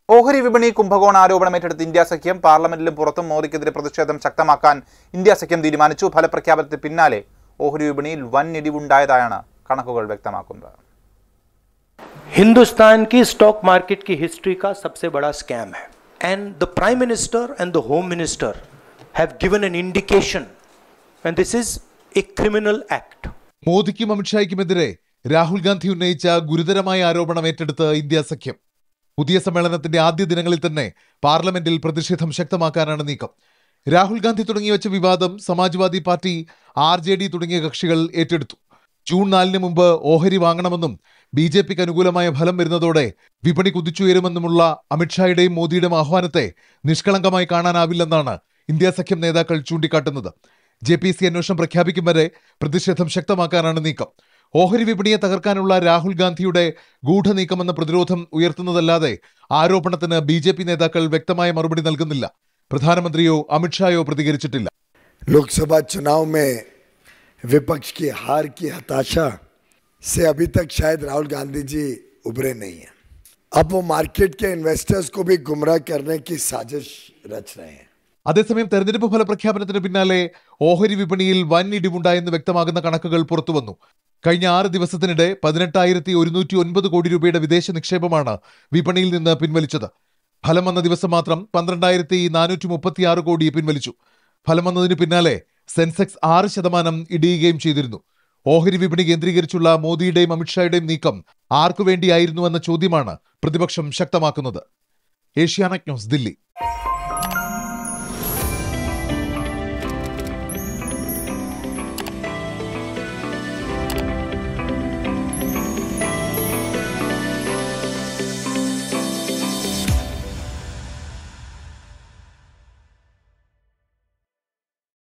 ഓഹരി വിപണി കുംഭകോണ ആരോപണം ഏറ്റെടുത്ത് ഇന്ത്യ സഖ്യം പാർലമെന്റിലും പുറത്തും മോദിക്കെതിരെ പ്രതിഷേധം ശക്തമാക്കാൻ ഇന്ത്യ സഖ്യം തീരുമാനിച്ചു ഫലപ്രഖ്യാപനത്തിന് പിന്നാലെ ഓഹരി വിപണിയിൽ വൻ ഇടിവുണ്ടായതായാണ് കണക്കുകൾ വ്യക്തമാക്കുന്നത് हिंदुस्तान की स्टॉक मार्केट की हिस्ट्री का सबसे बड़ा स्कैम है and the prime minister and the home minister have given an indication and this is a criminal act മോദിക്കും അമിത്ഷായ്ക്കുമെതിരെ രാഹുൽ ഗാന്ധി ഉന്നയിച്ച ഗുരുതരമായ ആരോപണം ഏറ്റെടുത്ത് ഇന്ത്യ സഖ്യം പുതിയ സമ്മേളനത്തിന്റെ ആദ്യ ദിനങ്ങളിൽ തന്നെ പാർലമെന്റിൽ പ്രതിഷേധം ശക്തമാക്കാനാണ് നീക്കം രാഹുൽ ഗാന്ധി തുടങ്ങി വെച്ച വിവാദം Samajwadi party R J D തുടങ്ങിയ കക്ഷികൾ ഏറ്റെടുത്തു ജൂൺ നാലിന് മുമ്പ് ഓഹരി വാങ്ങണമെന്നും ബി ജെ പിക്ക് അനുകൂലമായ ഫലം വരുന്നതോടെ വിപണി കുതിച്ചുയരുമെന്നുമുള്ള അമിത്ഷായുടെയും മോദിയുടെയും ആഹ്വാനത്തെ നിഷ്കളങ്കമായി കാണാനാവില്ലെന്നാണ് ഇന്ത്യ സഖ്യം നേതാക്കൾ ചൂണ്ടിക്കാട്ടുന്നത് ജെ പി സി അന്വേഷണം പ്രഖ്യാപിക്കും വരെ പ്രതിഷേധം ശക്തമാക്കാനാണ് നീക്കം ഓഹരി വിപണിയെ തകർക്കാനുള്ള രാഹുൽ ഗാന്ധിയുടെ ഗൂഢനീക്കമെന്ന പ്രതിരോധം ഉയർത്തുന്നതല്ലാതെ ആരോപണത്തിന് ബി ജെ പി നേതാക്കൾ വ്യക്തമായ മറുപടി നൽകുന്നില്ല പ്രധാനമന്ത്രിയോ അമിത്ഷായോ പ്രതികരിച്ചിട്ടില്ല लोकसभा चुनाव में विपक्ष की हार की हताशा से अभी तक शायद राहुल गांधी जी उभरे नहीं हैं अब वो मार्केट के इन्वेस्टर्स को भी गुमराह करने की साजिश रच रहे हैं അതേസമയം തെരഞ്ഞെടുപ്പ് ഫലപ്രഖ്യാപനത്തിന് പിന്നാലെ ഓഹരി വിപണിയിൽ വൻ ഇടിവുണ്ടായെന്ന് വ്യക്തമാകുന്ന കണക്കുകൾ പുറത്തുവന്നു കഴിഞ്ഞ ആറ് ദിവസത്തിനിടെ പതിനെട്ടായിരത്തി ഒരുന്നൂറ്റി ഒൻപത് കോടി രൂപയുടെ വിദേശ നിക്ഷേപമാണ് വിപണിയിൽ നിന്ന് പിൻവലിച്ചത് ഫലം വന്ന ദിവസം മാത്രം പന്ത്രണ്ടായിരത്തി നാനൂറ്റി മുപ്പത്തിയാറ് കോടി പിൻവലിച്ചു ഫലം വന്നതിന് പിന്നാലെ സെൻസെക്സ് ആറ് ശതമാനം ഇടിയുകയും ചെയ്തിരുന്നു ഓഹരി വിപണി കേന്ദ്രീകരിച്ചുള്ള മോദിയുടെയും അമിത്ഷായുടെയും നീക്കം ആർക്കു വേണ്ടിയായിരുന്നുവെന്ന ചോദ്യമാണ് പ്രതിപക്ഷം ശക്തമാക്കുന്നത് ഏഷ്യാനെറ്റ് ന്യൂസ് ദില്ലി